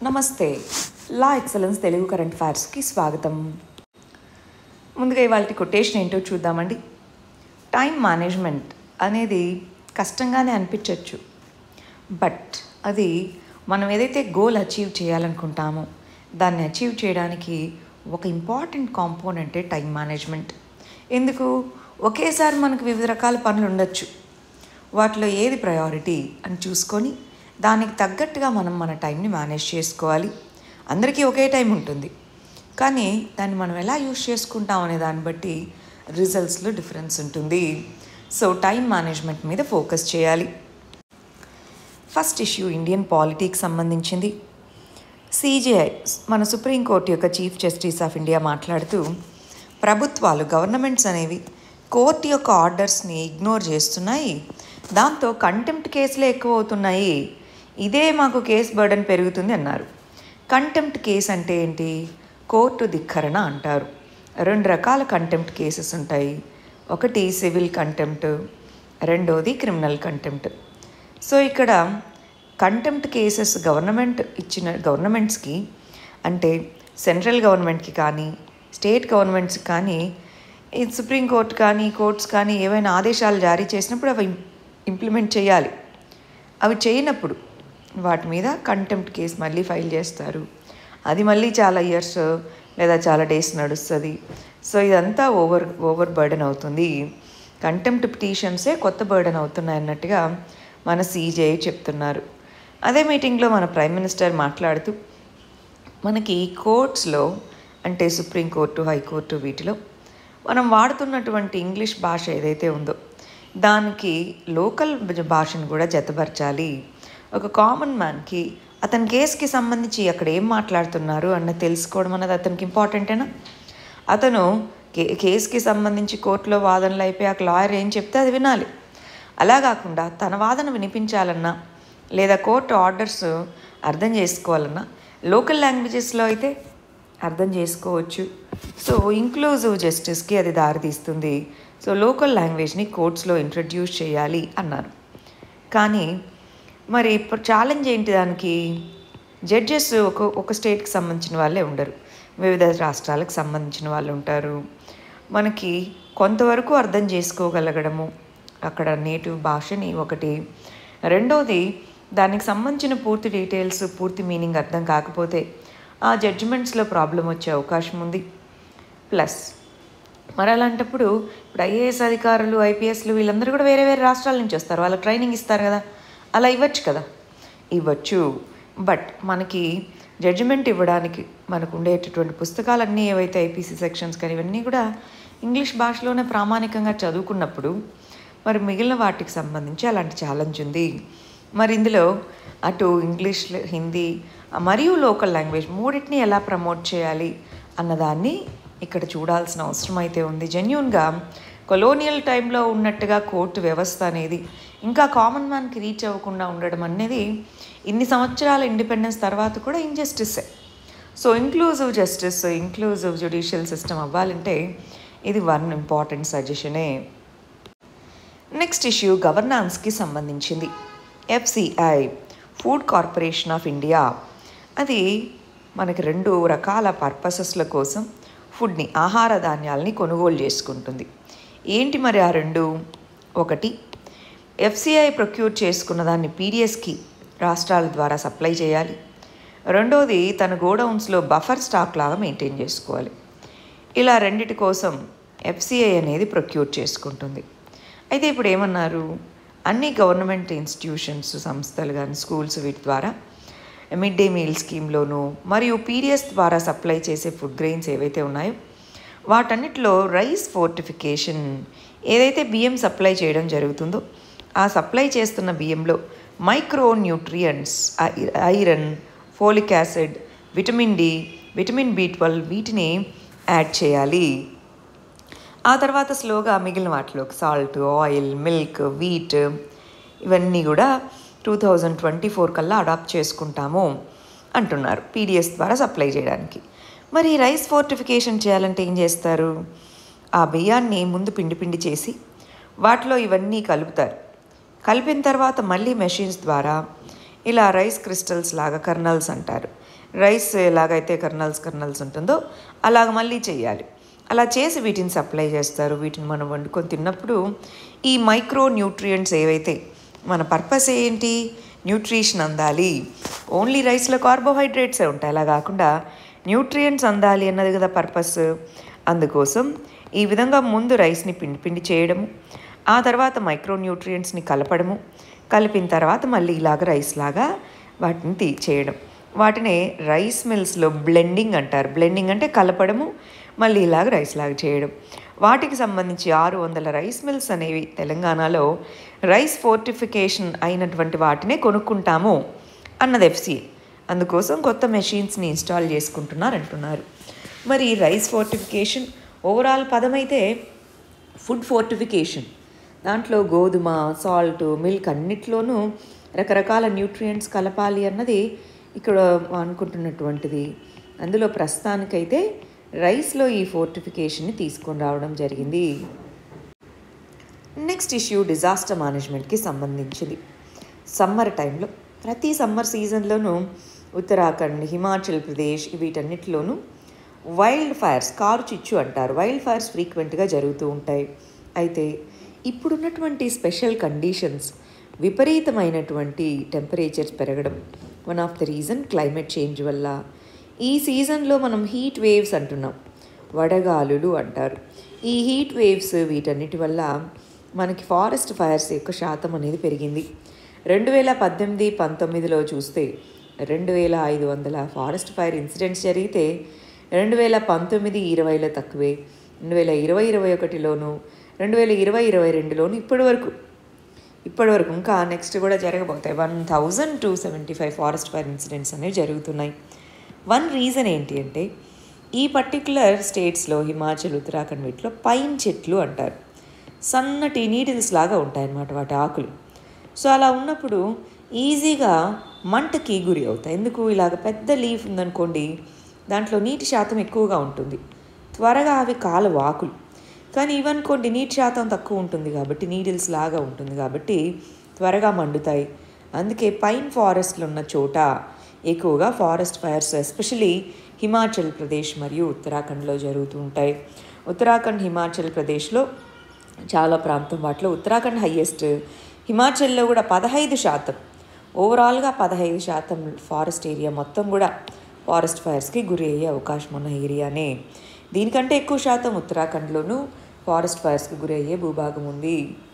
నమస్తే law excellence Telugu current అఫైర్స్కి స్వాగతం ముందుగా ఇవాళ కొటేషన్ ఏంటో చూద్దామండి టైం మేనేజ్మెంట్ అనేది కష్టంగానే అనిపించవచ్చు బట్ అది మనం ఏదైతే గోల్ అచీవ్ చేయాలనుకుంటామో దాన్ని అచీవ్ చేయడానికి ఒక ఇంపార్టెంట్ కాంపోనెంటే టైం మేనేజ్మెంట్ ఎందుకు ఒకేసారి మనకు వివిధ రకాల పనులు ఉండొచ్చు వాటిలో ఏది ప్రయారిటీ అని చూసుకొని దానికి తగ్గట్టుగా మనం మన టైంని మేనేజ్ చేసుకోవాలి అందరికీ ఒకే టైం ఉంటుంది కానీ దాన్ని మనం ఎలా యూస్ చేసుకుంటాం అనే దాన్ని బట్టి రిజల్ట్స్లో డిఫరెన్స్ ఉంటుంది సో టైం మేనేజ్మెంట్ మీద ఫోకస్ చేయాలి ఫస్ట్ ఇష్యూ ఇండియన్ పాలిటీకి సంబంధించింది సిజేఐ మన సుప్రీంకోర్టు యొక్క చీఫ్ జస్టిస్ ఆఫ్ ఇండియా మాట్లాడుతూ ప్రభుత్వాలు గవర్నమెంట్స్ అనేవి కోర్టు యొక్క ఆర్డర్స్ని ఇగ్నోర్ చేస్తున్నాయి దాంతో కంటెంప్ట్ కేసులే ఎక్కువ అవుతున్నాయి ఇదే మాకు కేసు బర్డన్ పెరుగుతుంది అన్నారు కంటెంప్ట్ కేసు అంటే ఏంటి కోర్టు ధిక్కరణ అంటారు రెండు రకాల కంటెంప్ట్ కేసెస్ ఉంటాయి ఒకటి సివిల్ కంటెంప్ట్ రెండోది క్రిమినల్ కంటెంప్ట్ సో ఇక్కడ కంటెంప్ట్ కేసెస్ గవర్నమెంట్ ఇచ్చిన గవర్నమెంట్స్కి అంటే సెంట్రల్ గవర్నమెంట్కి కానీ స్టేట్ గవర్నమెంట్స్కి కానీ ఈ సుప్రీంకోర్టు కానీ కోర్ట్స్ కానీ ఏవైనా ఆదేశాలు జారీ చేసినప్పుడు అవి ఇంప్లిమెంట్ చేయాలి అవి చేయనప్పుడు వాటి మీద కంటెంప్ట్ కేసు మళ్ళీ ఫైల్ చేస్తారు అది మళ్ళీ చాలా ఇయర్స్ లేదా చాలా డేస్ నడుస్తుంది సో ఇదంతా ఓవర్ ఓవర్ బర్డెన్ అవుతుంది కంటెంప్ట్ పిటిషన్సే కొత్త బర్డెన్ అవుతున్నాయి అన్నట్టుగా మన సీజేఐ చెప్తున్నారు అదే మీటింగ్లో మన ప్రైమ్ మినిస్టర్ మాట్లాడుతూ మనకి కోర్ట్స్లో అంటే సుప్రీంకోర్టు హైకోర్టు వీటిలో మనం వాడుతున్నటువంటి ఇంగ్లీష్ భాష ఏదైతే ఉందో దానికి లోకల్ భాషను కూడా జతపరచాలి ఒక కామన్ మ్యాన్కి అతని కేసుకి సంబంధించి అక్కడ ఏం మాట్లాడుతున్నారు అన్న తెలుసుకోవడం అన్నది అతనికి ఇంపార్టెంటేనా అతను కే కేసుకి సంబంధించి కోర్టులో వాదనలు అయిపోయి ఆ లాయర్ ఏం చెప్తే అది వినాలి అలా కాకుండా తన వాదన వినిపించాలన్నా లేదా కోర్టు ఆర్డర్స్ అర్థం చేసుకోవాలన్నా లోకల్ లాంగ్వేజెస్లో అయితే అర్థం చేసుకోవచ్చు సో ఇంక్లూజివ్ జస్టిస్కి అది దారితీస్తుంది సో లోకల్ లాంగ్వేజ్ని కోర్ట్స్లో ఇంట్రడ్యూస్ చేయాలి అన్నారు కానీ మరి ఇప్పుడు ఛాలెంజ్ ఏంటి దానికి జడ్జెస్ ఒక ఒక స్టేట్కి సంబంధించిన వాళ్ళే ఉండరు వివిధ రాష్ట్రాలకు సంబంధించిన వాళ్ళు ఉంటారు మనకి కొంతవరకు అర్థం చేసుకోగలగడము అక్కడ నేటివ్ భాషని ఒకటి రెండోది దానికి సంబంధించిన పూర్తి డీటెయిల్స్ పూర్తి మీనింగ్ అర్థం కాకపోతే ఆ జడ్జిమెంట్స్లో ప్రాబ్లం వచ్చే అవకాశం ఉంది ప్లస్ మరి అలాంటప్పుడు ఇప్పుడు ఐఏఎస్ అధికారులు ఐపీఎస్లు వీళ్ళందరూ కూడా వేరే వేరే రాష్ట్రాల నుంచి వస్తారు వాళ్ళకి ట్రైనింగ్ ఇస్తారు కదా అలా ఇవ్వచ్చు కదా ఇవ్వచ్చు బట్ మనకి జడ్జిమెంట్ ఇవ్వడానికి మనకు ఉండేటటువంటి పుస్తకాలన్నీ ఏవైతే ఐపీసీ సెక్షన్స్ కానీ ఇవన్నీ కూడా ఇంగ్లీష్ భాషలోనే ప్రామాణికంగా చదువుకున్నప్పుడు మరి మిగిలిన వాటికి సంబంధించి అలాంటి ఛాలెంజ్ ఉంది మరి ఇందులో అటు ఇంగ్లీష్ హిందీ మరియు లోకల్ లాంగ్వేజ్ మూడింటిని ఎలా ప్రమోట్ చేయాలి అన్నదాన్ని ఇక్కడ చూడాల్సిన అవసరం అయితే ఉంది జెన్యున్గా కొలోనియల్ టైంలో ఉన్నట్టుగా కోర్టు వ్యవస్థ అనేది ఇంకా కామన్ మ్యాన్కి రీచ్ అవ్వకుండా ఉండడం అనేది ఇన్ని సంవత్సరాల ఇండిపెండెన్స్ తర్వాత కూడా ఇంజస్టిసే so inclusive justice inclusive judicial system అవ్వాలంటే ఇది వన్ ఇంపార్టెంట్ సజెషనే నెక్స్ట్ ఇష్యూ గవర్నాన్స్కి సంబంధించింది FCI food corporation of India అది మనకి రెండు రకాల పర్పసెస్ల కోసం ఫుడ్ని ఆహార ధాన్యాలని కొనుగోలు చేసుకుంటుంది ఏంటి మరి ఆ రెండు ఒకటి ఎఫ్సిఐ ప్రొక్యూర్ చేసుకున్న దాన్ని పీడిఎస్కి రాష్ట్రాల ద్వారా సప్లై చేయాలి రెండోది తన గోడౌన్స్లో బఫర్ స్టాక్ లాగా మెయింటైన్ చేసుకోవాలి ఇలా రెండిటి కోసం ఎఫ్సిఐ అనేది ప్రొక్యూర్ చేసుకుంటుంది అయితే ఇప్పుడు ఏమన్నారు అన్ని గవర్నమెంట్ ఇన్స్టిట్యూషన్స్ సంస్థలు కానీ స్కూల్స్ వీటి ద్వారా మిడ్ డే మీల్ స్కీమ్లోను మరియు పీడిఎస్ ద్వారా సప్లై చేసే ఫుడ్ గ్రెయిన్స్ ఏవైతే ఉన్నాయో వాటన్నిటిలో రైస్ ఫోర్టిఫికేషన్ ఏదైతే బియ్యం సప్లై చేయడం జరుగుతుందో ఆ సప్లై చేస్తున్న బియ్యంలో micro nutrients iron folic acid vitamin D vitamin B twelve వీటిని యాడ్ చేయాలి ఆ తర్వాత స్లోగా మిగిలిన వాటిలోకి సాల్ట్ ఆయిల్ మిల్క్ వీట్ ఇవన్నీ కూడా టూ థౌజండ్ ట్వంటీ ఫోర్ కల్లా అడాప్ట్ చేసుకుంటాము అంటున్నారు పీడిఎస్ ద్వారా సప్లై చేయడానికి మరి రైస్ ఫోర్టిఫికేషన్ చేయాలంటే ఏం చేస్తారు ఆ బియ్యాన్ని ముందు పిండి పిండి చేసి వాటిలో ఇవన్నీ కలుపుతారు కలిపిన తర్వాత మళ్ళీ మెషిన్స్ ద్వారా ఇలా రైస్ క్రిస్టల్స్ లాగా కర్నల్స్ అంటారు రైస్ ఎలాగైతే కర్నల్స్ కర్నల్స్ ఉంటుందో అలాగ మళ్ళీ చేయాలి అలా చేసి వీటిని సప్లై చేస్తారు వీటిని మనం వండుకొని తిన్నప్పుడు ఈ మైక్రో న్యూట్రియంట్స్ ఏవైతే మన పర్పస్ ఏంటి న్యూట్రిషన్ అందాలి ఓన్లీ రైస్లో కార్బోహైడ్రేట్సే ఉంటాయి అలా కాకుండా న్యూట్రియంట్స్ అందాలి అన్నది కదా పర్పస్ అందుకోసం ఈ విధంగా ముందు రైస్ని పిండి పిండి చేయడము ఆ తర్వాత మైక్రో న్యూట్రియంట్స్ని కలపడము కలిపిన తర్వాత మళ్ళీ ఇలాగ రైస్ లాగా వాటిని తీ చేయడం వాటినే రైస్ మిల్స్లో బ్లెండింగ్ అంటారు బ్లెండింగ్ అంటే కలపడము మళ్ళీ ఇలాగ రైస్ లాగా చేయడం వాటికి సంబంధించి ఆరు వందల రైస్ మిల్స్ అనేవి తెలంగాణలో రైస్ ఫోర్టిఫికేషన్ అయినటువంటి వాటినే కొనుక్కుంటాము అన్నది ఎఫ్సిఏ అందుకోసం కొత్త మెషిన్స్ని ఇన్స్టాల్ చేసుకుంటున్నారు అంటున్నారు మరి రైస్ ఫోర్టిఫికేషన్ ఓవరాల్ పదమైతే ఫుడ్ ఫోర్టిఫికేషన్ దాంట్లో గోధుమ సాల్ట్ మిల్క్ అన్నిట్లోనూ రకరకాల న్యూట్రియంట్స్ కలపాలి అన్నది ఇక్కడ అనుకుంటున్నటువంటిది అందులో ప్రస్తుతానికైతే రైస్లో ఈ ఫోర్టిఫికేషన్ని తీసుకొని రావడం జరిగింది నెక్స్ట్ ఇష్యూ డిజాస్టర్ మేనేజ్మెంట్కి సంబంధించింది సమ్మర్ టైంలో ప్రతి సమ్మర్ సీజన్లోనూ ఉత్తరాఖండ్ హిమాచల్ ప్రదేశ్ వీటన్నిటిలోనూ వైల్డ్ ఫైర్స్ కారు చిచ్చు అంటారు వైల్డ్ ఫైర్స్ ఫ్రీక్వెంట్గా జరుగుతూ ఉంటాయి అయితే ఇప్పుడున్నటువంటి స్పెషల్ కండిషన్స్ విపరీతమైనటువంటి టెంపరేచర్స్ పెరగడం one of the reason climate change వల్ల ఈ సీజన్లో మనం హీట్ వేవ్స్ అంటున్నాం వడగాలులు అంటారు ఈ హీట్ వేవ్స్ వీటన్నిటి వల్ల మనకి ఫారెస్ట్ ఫైర్స్ యొక్క శాతం అనేది పెరిగింది రెండు వేల పద్దెనిమిది పంతొమ్మిదిలో చూస్తే రెండు వేల ఐదు వందల ఫారెస్ట్ ఫైర్ ఇన్సిడెంట్స్ జరిగితే రెండు వేల పంతొమ్మిది ఇరవైలో తక్కువే రెండు వేల ఇరవై ఇరవై ఒకటిలోను రెండు వేల ఇరవై ఇరవై రెండులోను ఇప్పటి వరకు ఇప్పటి వరకు ఇంకా నెక్స్ట్ కూడా జరగబోతాయి one thousand two seventy five forest fire incidents అనేవి జరుగుతున్నాయి వన్ రీజన్ ఏంటి అంటే ఈ పర్టికులర్ స్టేట్స్లో హిమాచల్ ఉత్తరాఖండ్ వీటిలో పైన్ చెట్లు అంటారు సన్నటి నీడిల్స్ లాగా ఉంటాయన్నమాట వాటి ఆకులు సో అలా ఉన్నప్పుడు ఈజీగా మంటకి గురి అవుతాయి ఎందుకు ఇలాగ పెద్ద లీఫ్ ఉందనుకోండి దాంట్లో నీటి శాతం ఎక్కువగా ఉంటుంది త్వరగా అవి కాలు ఆకులు కానీ ఇవనుకోండి నీటి శాతం తక్కువ ఉంటుంది కాబట్టి నీడిల్స్ లాగా ఉంటుంది కాబట్టి త్వరగా మండుతాయి అందుకే పైన్ ఫారెస్ట్లు ఉన్న చోట ఎక్కువగా forest fires especially Himachal Pradesh మరియు ఉత్తరాఖండ్లో జరుగుతూ ఉంటాయి ఉత్తరాఖండ్ హిమాచల్ ప్రదేశ్లో చాలా ప్రాంతం వాటిలో ఉత్తరాఖండ్ హయ్యెస్ట్ హిమాచల్లో కూడా పదహైదు శాతం ఓవరాల్గా పదహైదు శాతం ఫారెస్ట్ ఏరియా మొత్తం కూడా ఫారెస్ట్ ఫైర్స్కి గురి అయ్యే అవకాశం ఉన్న ఏరియానే దీనికంటే ఎక్కువ శాతం ఉత్తరాఖండ్లోనూ ఫారెస్ట్ ఫైర్స్కి గురి అయ్యే భూభాగం ఉంది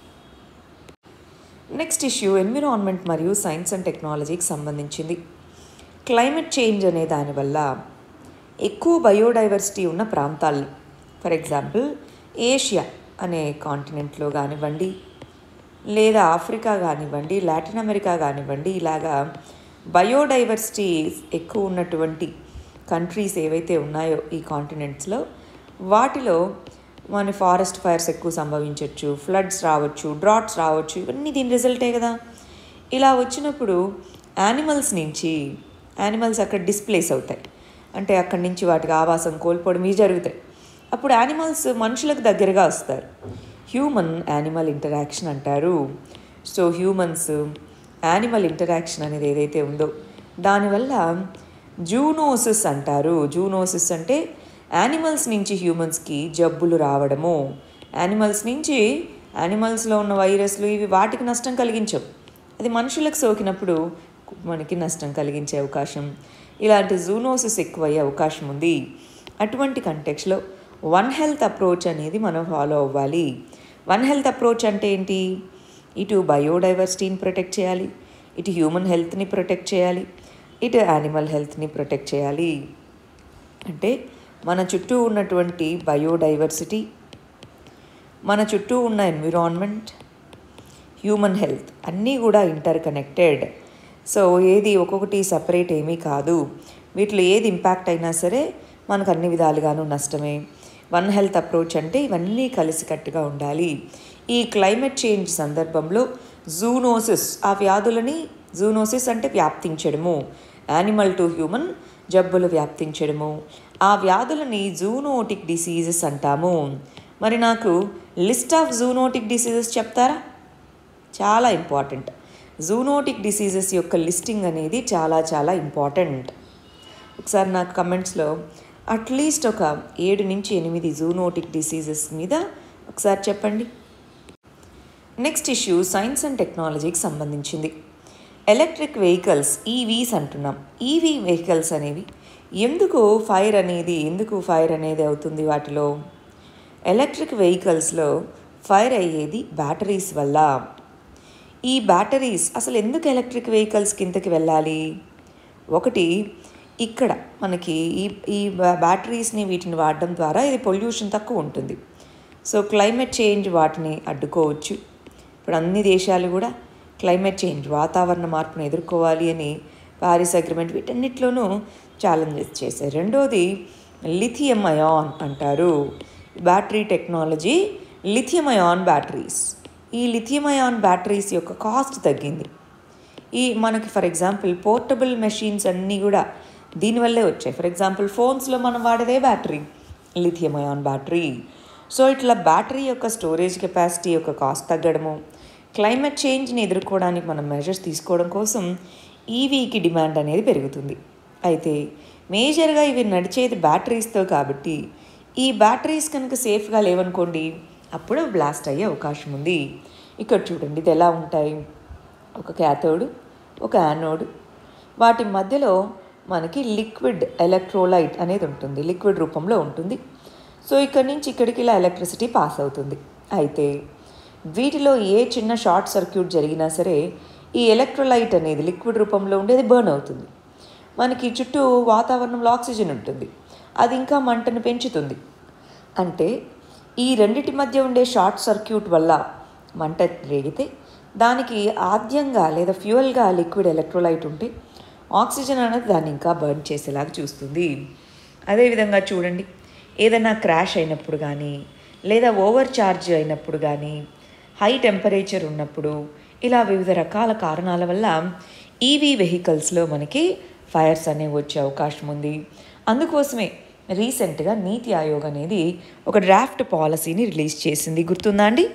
నెక్స్ట్ ఇష్యూ ఎన్విరాన్మెంట్ మరియు సైన్స్ అండ్ టెక్నాలజీకి సంబంధించింది క్లైమేట్ చేంజ్ అనే దానివల్ల ఎక్కువ బయోడైవర్సిటీ ఉన్న ప్రాంతాల్లో ఫర్ ఎగ్జాంపుల్ ఏషియా అనే కాంటినెంట్లో కానివ్వండి లేదా ఆఫ్రికా కానివ్వండి లాటిన్ అమెరికా కానివ్వండి ఇలాగా బయోడైవర్సిటీ ఎక్కువ ఉన్నటువంటి కంట్రీస్ ఏవైతే ఉన్నాయో ఈ కాంటినెంట్స్లో వాటిలో మన ఫారెస్ట్ ఫైర్స్ ఎక్కువ సంభవించవచ్చు ఫ్లడ్స్ రావచ్చు డ్రాట్స్ రావచ్చు ఇవన్నీ దీని రిజల్టే కదా ఇలా వచ్చినప్పుడు యానిమల్స్ నుంచి యానిమల్స్ అక్కడ డిస్ప్లేస్ అవుతాయి అంటే అక్కడి నుంచి వాటికి ఆవాసం కోల్పోవడం ఇవి జరుగుతాయి అప్పుడు యానిమల్స్ మనుషులకు దగ్గరగా వస్తారు హ్యూమన్ యానిమల్ ఇంటరాక్షన్ అంటారు సో హ్యూమన్స్ యానిమల్ ఇంటరాక్షన్ అనేది ఏదైతే ఉందో దానివల్ల జూనోసిస్ అంటారు జూనోసిస్ అంటే యానిమల్స్ నుంచి హ్యూమన్స్కి జబ్బులు రావడము యానిమల్స్ నుంచి యానిమల్స్లో ఉన్న వైరస్లు ఇవి వాటికి నష్టం కలిగించవు అది మనుషులకు సోకినప్పుడు మనకి నష్టం కలిగించే అవకాశం ఇలాంటి జూనోసిస్ ఎక్కువయ్యే అవకాశం ఉంది అటువంటి కంటెక్స్లో వన్ హెల్త్ అప్రోచ్ అనేది మనం ఫాలో అవ్వాలి వన్ హెల్త్ అప్రోచ్ అంటే ఏంటి ఇటు బయోడైవర్సిటీని ప్రొటెక్ట్ చేయాలి ఇటు హ్యూమన్ హెల్త్ని ప్రొటెక్ట్ చేయాలి ఇటు యానిమల్ హెల్త్ని ప్రొటెక్ట్ చేయాలి అంటే మన చుట్టూ ఉన్నటువంటి బయోడైవర్సిటీ మన చుట్టూ ఉన్న ఎన్విరాన్మెంట్ హ్యూమన్ హెల్త్ అన్నీ కూడా ఇంటర్ కనెక్టెడ్ సో ఏది ఒక్కొక్కటి సపరేట్ ఏమీ కాదు వీటిలో ఏది ఇంపాక్ట్ అయినా సరే మనకు అన్ని విధాలుగాను నష్టమే వన్ హెల్త్ అప్రోచ్ అంటే ఇవన్నీ కలిసికట్టుగా ఉండాలి ఈ క్లైమేట్ చేంజ్ సందర్భంలో జూనోసిస్ ఆ వ్యాధులని జూనోసిస్ అంటే వ్యాప్తించడము యానిమల్ టు హ్యూమన్ జబ్బులు వ్యాప్తించడము ఆ వ్యాధులని జూనోటిక్ డిసీజెస్ అంటాము మరి నాకు లిస్ట్ ఆఫ్ జూనోటిక్ డిసీజెస్ చెప్తారా చాలా ఇంపార్టెంట్ జూనోటిక్ డిసీజెస్ యొక్క లిస్టింగ్ అనేది చాలా చాలా ఇంపార్టెంట్ ఒకసారి నాకు కమెంట్స్లో అట్లీస్ట్ ఒక ఏడు నుంచి ఎనిమిది జూనోటిక్ డిసీజెస్ మీద ఒకసారి చెప్పండి నెక్స్ట్ ఇష్యూ సైన్స్ అండ్ టెక్నాలజీకి సంబంధించింది ఎలక్ట్రిక్ వెహికల్స్ ఈవీస్ అంటున్నాం ఈవీ వెహికల్స్ అనేవి ఎందుకు ఫైర్ అనేది ఎందుకు ఫైర్ అనేది అవుతుంది వాటిలో ఎలక్ట్రిక్ వెహికల్స్లో ఫైర్ అయ్యేది బ్యాటరీస్ వల్ల ఈ బ్యాటరీస్ అసలు ఎందుకు ఎలక్ట్రిక్ వెహికల్స్ కిందకి వెళ్ళాలి ఒకటి ఇక్కడ మనకి ఈ ఈ బ్యాటరీస్ని వీటిని వాడడం ద్వారా ఇది పొల్యూషన్ తక్కువ ఉంటుంది సో క్లైమేట్ చేంజ్ వాటిని అడ్డుకోవచ్చు ఇప్పుడు అన్ని దేశాలు కూడా క్లైమేట్ చేంజ్ వాతావరణ మార్పును ఎదుర్కోవాలి అని పారిస్ అగ్రిమెంట్ వీటన్నిటిలోనూ ఛాలెంజెస్ చేశారు రెండోది లిథియం అయాన్ అంటారు battery technology lithium ion batteries ఈ లిథియం అయాన్ బ్యాటరీస్ యొక్క కాస్ట్ తగ్గింది ఈ మనకి ఫర్ ఎగ్జాంపుల్ పోర్టబుల్ మెషిన్స్ అన్నీ కూడా దీనివల్లే వచ్చాయి ఫర్ ఎగ్జాంపుల్ ఫోన్స్లో మనం వాడేదే battery lithium ion battery so ఇట్లా బ్యాటరీ యొక్క స్టోరేజ్ కెపాసిటీ యొక్క కాస్ట్ తగ్గడము క్లైమేట్ చేంజ్ని ఎదుర్కోవడానికి మనం మెజర్స్ తీసుకోవడం కోసం ఈవీకి డిమాండ్ అనేది పెరుగుతుంది అయితే మేజర్గా ఇవి నడిచేది బ్యాటరీస్తో కాబట్టి ఈ బ్యాటరీస్ కనుక సేఫ్గా లేవనుకోండి అప్పుడు బ్లాస్ట్ అయ్యే అవకాశం ఉంది ఇక్కడ చూడండి ఇది ఎలా ఉంటాయి ఒక క్యాథోడ్ ఒక యానోడ్ వాటి మధ్యలో మనకి లిక్విడ్ ఎలక్ట్రోలైట్ అనేది ఉంటుంది లిక్విడ్ రూపంలో ఉంటుంది సో ఇక్కడి నుంచి ఇక్కడికి ఇలా ఎలక్ట్రిసిటీ పాస్ అవుతుంది అయితే వీటిలో ఏ చిన్న షార్ట్ సర్క్యూట్ జరిగినా సరే ఈ ఎలక్ట్రోలైట్ అనేది లిక్విడ్ రూపంలో ఉండేది బర్న్ అవుతుంది మనకి చుట్టూ వాతావరణంలో ఆక్సిజన్ ఉంటుంది అది ఇంకా మంటను పెంచుతుంది అంటే ఈ రెండిటి మధ్య ఉండే షార్ట్ సర్క్యూట్ వల్ల మంట రేగితే దానికి ఆద్యంగా లేదా ఫ్యూయల్గా లిక్విడ్ ఎలక్ట్రోలైట్ ఉంటే ఆక్సిజన్ అనేది దాన్ని ఇంకా బర్న్ చేసేలాగా చూస్తుంది అదేవిధంగా చూడండి ఏదైనా క్రాష్ అయినప్పుడు కానీ లేదా ఓవర్ ఛార్జ్ అయినప్పుడు కానీ హై టెంపరేచర్ ఉన్నప్పుడు ఇలా వివిధ రకాల కారణాల వల్ల ఈవీ వెహికల్స్లో మనకి ఫైర్స్ అనేవి వచ్చే అవకాశం ఉంది అందుకోసమే రీసెంట్గా నీతి ఆయోగ్ అనేది ఒక డ్రాఫ్ట్ పాలసీని రిలీజ్ చేసింది గుర్తుందా అండి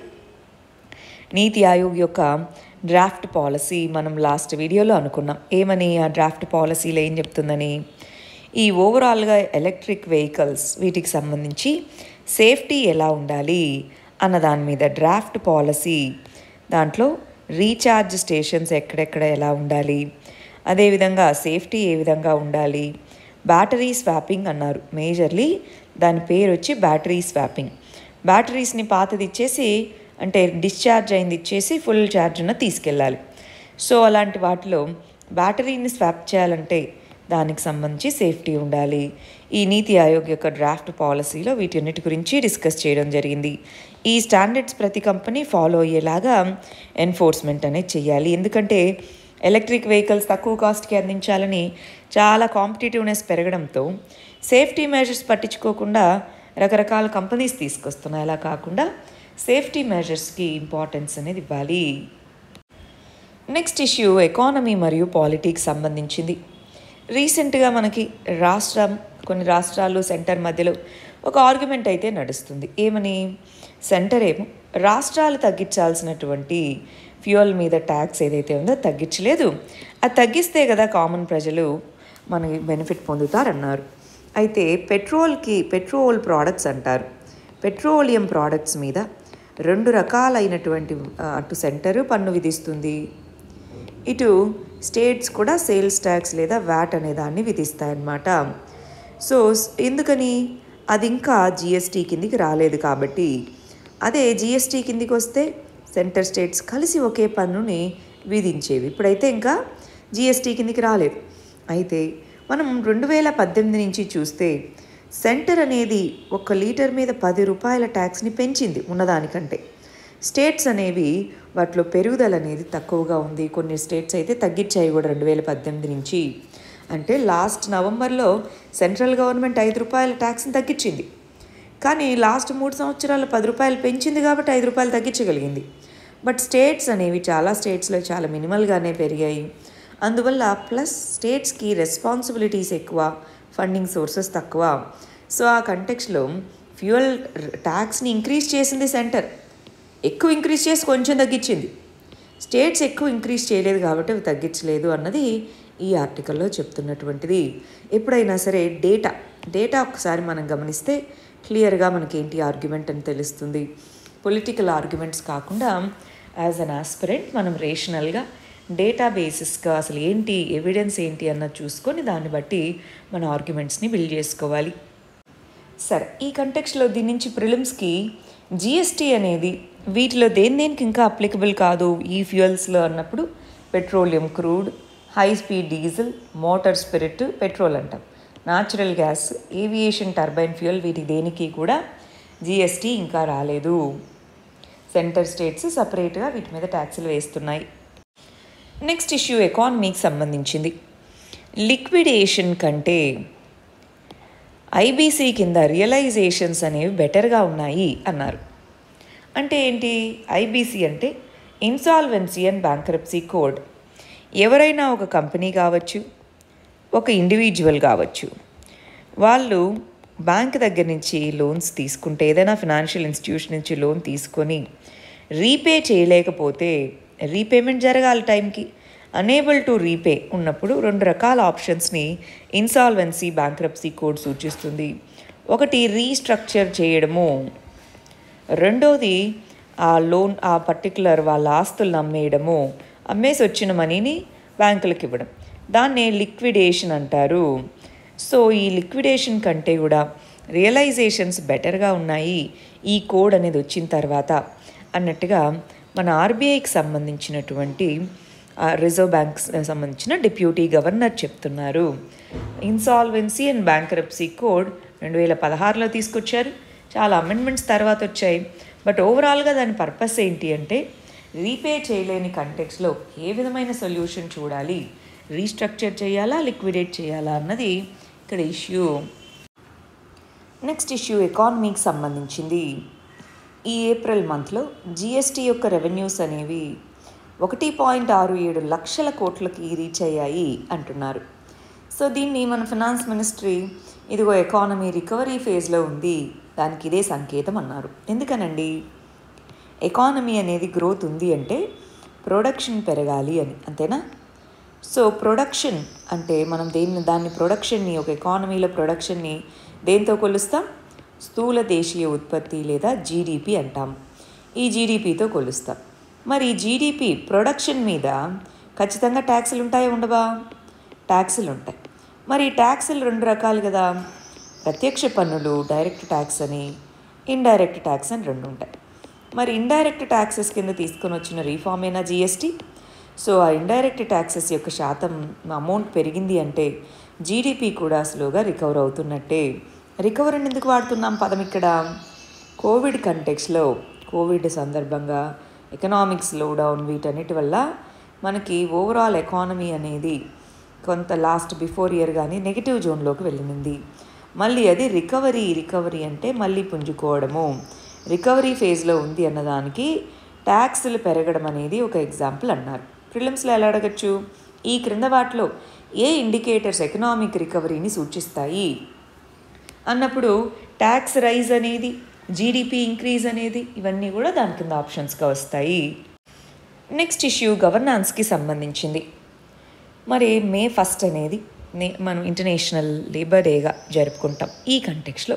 నీతి ఆయోగ్ యొక్క డ్రాఫ్ట్ పాలసీ మనం లాస్ట్ వీడియోలో అనుకున్నాం ఏమని ఆ డ్రాఫ్ట్ పాలసీలో ఏం చెప్తుందని ఈ ఓవరాల్గా ఎలక్ట్రిక్ వెహికల్స్ వీటికి సంబంధించి సేఫ్టీ ఎలా ఉండాలి అన్న దాని మీద డ్రాఫ్ట్ పాలసీ దాంట్లో రీఛార్జ్ స్టేషన్స్ ఎక్కడెక్కడ ఎలా ఉండాలి అదేవిధంగా సేఫ్టీ ఏ విధంగా ఉండాలి బ్యాటరీ స్వాపింగ్ అన్నారు మేజర్లీ దాని పేరు వచ్చి బ్యాటరీ స్వాపింగ్ బ్యాటరీస్ని పాతది ఇచ్చేసి అంటే డిశ్చార్జ్ అయింది ఇచ్చేసి ఫుల్ ఛార్జ్ ఉన్న తీసుకెళ్ళాలి సో అలాంటి వాటిలో బ్యాటరీని స్వాప్ చేయాలంటే దానికి సంబంధించి సేఫ్టీ ఉండాలి ఈ నీతి ఆయోగ్ యొక్క డ్రాఫ్ట్ పాలసీలో వీటన్నిటి గురించి డిస్కస్ చేయడం జరిగింది ఈ స్టాండర్డ్స్ ప్రతి కంపెనీ ఫాలో అయ్యేలాగా ఎన్ఫోర్స్మెంట్ అనేది చేయాలి ఎందుకంటే ఎలక్ట్రిక్ వెహికల్స్ తక్కువ కాస్ట్కి అందించాలని చాలా కాంపిటేటివ్నెస్ పెరగడంతో సేఫ్టీ మెజర్స్ పట్టించుకోకుండా రకరకాల కంపెనీస్ తీసుకొస్తున్నాయి అలా కాకుండా సేఫ్టీ మెజర్స్కి ఇంపార్టెన్స్ అనేది ఇవ్వాలి నెక్స్ట్ ఇష్యూ ఎకానమీ మరియు పాలిటిక్స్ సంబంధించింది రీసెంట్గా మనకి రాష్ట్రం కొన్ని రాష్ట్రాలు సెంటర్ మధ్యలో ఒక ఆర్గ్యుమెంట్ అయితే నడుస్తుంది ఏమని సెంటర్ ఏమో రాష్ట్రాలు తగ్గించాల్సినటువంటి ఫ్యూయల్ మీద ట్యాక్స్ ఏదైతే ఉందో తగ్గించలేదు అది తగ్గిస్తే కదా కామన్ ప్రజలు మనకి బెనిఫిట్ పొందుతారన్నారు అయితే పెట్రోల్కి పెట్రోల్ ప్రోడక్ట్స్ అంటారు పెట్రోలియం ప్రోడక్ట్స్ మీద రెండు రకాలైనటువంటి ఆ, అటు సెంటరు పన్ను విధిస్తుంది ఇటు స్టేట్స్ కూడా సేల్స్ ట్యాక్స్ లేదా వ్యాట్ అనే దాన్ని విధిస్తాయన్నమాట సో స్- ఎందుకని అది ఇంకా జిఎస్టీ కిందికి రాలేదు కాబట్టి అదే జిఎస్టీ కిందికి వస్తే సెంటర్ స్టేట్స్ కలిసి ఒకే పన్నుని విధించేవి ఇప్పుడైతే ఇంకా జిఎస్టీ కిందికి రాలేదు అయితే మనం రెండు వేల పద్దెనిమిది నుంచి చూస్తే సెంటర్ అనేది ఒక లీటర్ మీద పది రూపాయల ట్యాక్స్ని పెంచింది ఉన్నదానికంటే స్టేట్స్ అనేవి వాటిలో పెరుగుదల అనేది తక్కువగా ఉంది కొన్ని స్టేట్స్ అయితే తగ్గించాయి కూడా రెండు వేల పద్దెనిమిది నుంచి అంటే లాస్ట్ నవంబర్లో సెంట్రల్ గవర్నమెంట్ ఐదు రూపాయల ట్యాక్స్ని తగ్గించింది కానీ లాస్ట్ మూడు సంవత్సరాలు పది రూపాయలు పెంచింది కాబట్టి ఐదు రూపాయలు తగ్గించగలిగింది బట్ స్టేట్స్ అనేవి చాలా స్టేట్స్లో చాలా మినిమల్గానే పెరిగాయి అందువల్ల ప్లస్ స్టేట్స్కి రెస్పాన్సిబిలిటీస్ ఎక్కువ ఫండింగ్ సోర్సెస్ తక్కువ సో ఆ కంటెక్స్లో ఫ్యూయల్ ట్యాక్స్ని ఇంక్రీజ్ చేసింది సెంటర్ ఎక్కువ ఇంక్రీజ్ చేసి కొంచెం తగ్గించింది స్టేట్స్ ఎక్కువ ఇంక్రీజ్ చేయలేదు కాబట్టి అవి తగ్గించలేదు అన్నది ఈ ఆర్టికల్లో చెప్తున్నటువంటిది ఎప్పుడైనా సరే డేటా డేటా ఒకసారి మనం గమనిస్తే క్లియర్గా మనకేంటి ఆర్గ్యుమెంట్ అని తెలుస్తుంది పొలిటికల్ ఆర్గ్యుమెంట్స్ కాకుండా యాజ్ అన్ ఆస్పిరెంట్ మనం రేషనల్గా డేటా బేసిస్గా అసలు ఏంటి ఎవిడెన్స్ ఏంటి అన్నది చూసుకొని దాన్ని బట్టి మన ఆర్గ్యుమెంట్స్ని బిల్డ్ చేసుకోవాలి సరే ఈ కంటెక్స్లో దీని నుంచి ప్రిలిమ్స్కి జిఎస్టీ అనేది వీటిలో దేని దేనికి ఇంకా అప్లికబుల్ కాదు ఈ ఫ్యూయల్స్లో అన్నప్పుడు petroleum crude high speed diesel motor spirit petrol అంటాం natural gas aviation turbine fuel వీటి దేనికి కూడా జిఎస్టీ ఇంకా రాలేదు సెంటర్ స్టేట్స్ సపరేట్గా వీటి మీద ట్యాక్సులు వేస్తున్నాయి నెక్స్ట్ ఇష్యూ ఎకానమీకి సంబంధించింది లిక్విడేషన్ కంటే ఐబీసీ కింద రియలైజేషన్స్ అనేవి బెటర్గా ఉన్నాయి అన్నారు అంటే ఏంటి ఐబీసీ అంటే ఇన్సాల్వెన్సీ అండ్ బ్యాంక్రప్సీ కోడ్ ఎవరైనా ఒక కంపెనీ కావచ్చు ఒక ఇండివిజువల్ కావచ్చు వాళ్ళు బ్యాంక్ దగ్గర నుంచి లోన్స్ తీసుకుంటే ఏదైనా ఫినాన్షియల్ ఇన్స్టిట్యూషన్ నుంచి లోన్ తీసుకొని రీపే చేయలేకపోతే రీపేమెంట్ జరగాలి టైంకి అనేబుల్ టు రీపే ఉన్నప్పుడు రెండు రకాల ఆప్షన్స్ని ఇన్సాల్వెన్సీ బ్యాంక్రప్సీ కోడ్ సూచిస్తుంది ఒకటి రీస్ట్రక్చర్ చేయడము రెండోది ఆ లోన్ ఆ పర్టికులర్ వాళ్ళ ఆస్తులను అమ్మేయడము అమ్మేసి వచ్చిన మనీని బ్యాంకులకు ఇవ్వడం దాన్నే లిక్విడేషన్ అంటారు సో ఈ లిక్విడేషన్ కంటే కూడా రియలైజేషన్స్ బెటర్గా ఉన్నాయి ఈ కోడ్ అనేది వచ్చిన తర్వాత అన్నట్టుగా మన ఆర్బీఐకి సంబంధించినటువంటి రిజర్వ్ బ్యాంక్ సంబంధించిన డిప్యూటీ గవర్నర్ చెప్తున్నారు ఇన్సాల్వెన్సీ అండ్ బ్యాంకరప్సీ కోడ్ రెండు వేల పదహారులో తీసుకొచ్చారు చాలా అమెండ్మెంట్స్ తర్వాత వచ్చాయి బట్ ఓవరాల్గా దాని పర్పస్ ఏంటి అంటే రీపే చేయలేని కంటెక్స్లో ఏ విధమైన సొల్యూషన్ చూడాలి రీస్ట్రక్చర్ చేయాలా లిక్విడేట్ చేయాలా అన్నది ఇక్కడ ఇష్యూ నెక్స్ట్ ఇష్యూ ఎకానమీకి సంబంధించింది ఈ ఏప్రిల్ మంత్లో జిఎస్టీ యొక్క రెవెన్యూస్ అనేవి ఒకటి పాయింట్ ఆరు ఏడు లక్షల కోట్లకి రీచ్ అయ్యాయి అంటున్నారు సో దీన్ని మన ఫినాన్స్ మినిస్ట్రీ ఇదిగో ఎకానమీ రికవరీ ఫేజ్లో ఉంది దానికి ఇదే సంకేతం అన్నారు ఎందుకనండి ఎకానమీ అనేది గ్రోత్ ఉంది అంటే ప్రొడక్షన్ పెరగాలి అని అంతేనా సో ప్రొడక్షన్ అంటే మనం దేన్ని దాన్ని ప్రొడక్షన్ని ఒక ఎకానమీలో ప్రొడక్షన్ని దేంతో కొలుస్తాం స్థూల దేశీయ ఉత్పత్తి లేదా జీడిపి అంటాం ఈ జీడిపితో కొలుస్తాం మరి జీడిపి ప్రొడక్షన్ మీద ఖచ్చితంగా ట్యాక్సులు ఉంటాయా ఉండవా ట్యాక్సులు ఉంటాయి మరి ట్యాక్సులు రెండు రకాలు కదా ప్రత్యక్ష పన్నులు డైరెక్ట్ ట్యాక్స్ అని ఇండైరెక్ట్ ట్యాక్స్ అని రెండు ఉంటాయి మరి ఇండైరెక్ట్ ట్యాక్సెస్ కింద తీసుకొని వచ్చిన రీఫార్మ్ అయినా జిఎస్టీ సో ఆ ఇండైరెక్ట్ ట్యాక్సెస్ యొక్క శాతం అమౌంట్ పెరిగింది అంటే జీడిపి కూడా స్లోగా రికవర్ అవుతున్నట్టే రికవర్ అని ఎందుకు వాడుతున్నాం పదం ఇక్కడ కోవిడ్ కంటెక్స్లో కోవిడ్ సందర్భంగా ఎకనామిక్ స్లో డౌన్ వీటన్నిటి వల్ల మనకి ఓవరాల్ ఎకానమీ అనేది కొంత లాస్ట్ బిఫోర్ ఇయర్ కానీ నెగిటివ్ జోన్లోకి వెళ్ళింది మళ్ళీ అది రికవరీ రికవరీ అంటే మళ్ళీ పుంజుకోవడము రికవరీ ఫేజ్లో ఉంది అన్నదానికి ట్యాక్స్లు పెరగడం అనేది ఒక ఎగ్జాంపుల్ అన్నారు ప్రిలిమ్స్లో ఎలా అడగచ్చు ఈ క్రింద వాటిలో ఏ ఇండికేటర్స్ ఎకనామిక్ రికవరీని సూచిస్తాయి అన్నప్పుడు ట్యాక్స్ రైజ్ అనేది జీడిపి ఇంక్రీజ్ అనేది ఇవన్నీ కూడా దాని కింద ఆప్షన్స్గా వస్తాయి నెక్స్ట్ ఇష్యూ గవర్నాన్స్కి సంబంధించింది మరి మే ఫస్ట్ అనేది నే మనం ఇంటర్నేషనల్ లేబర్ డేగా జరుపుకుంటాం ఈ కంటెక్స్లో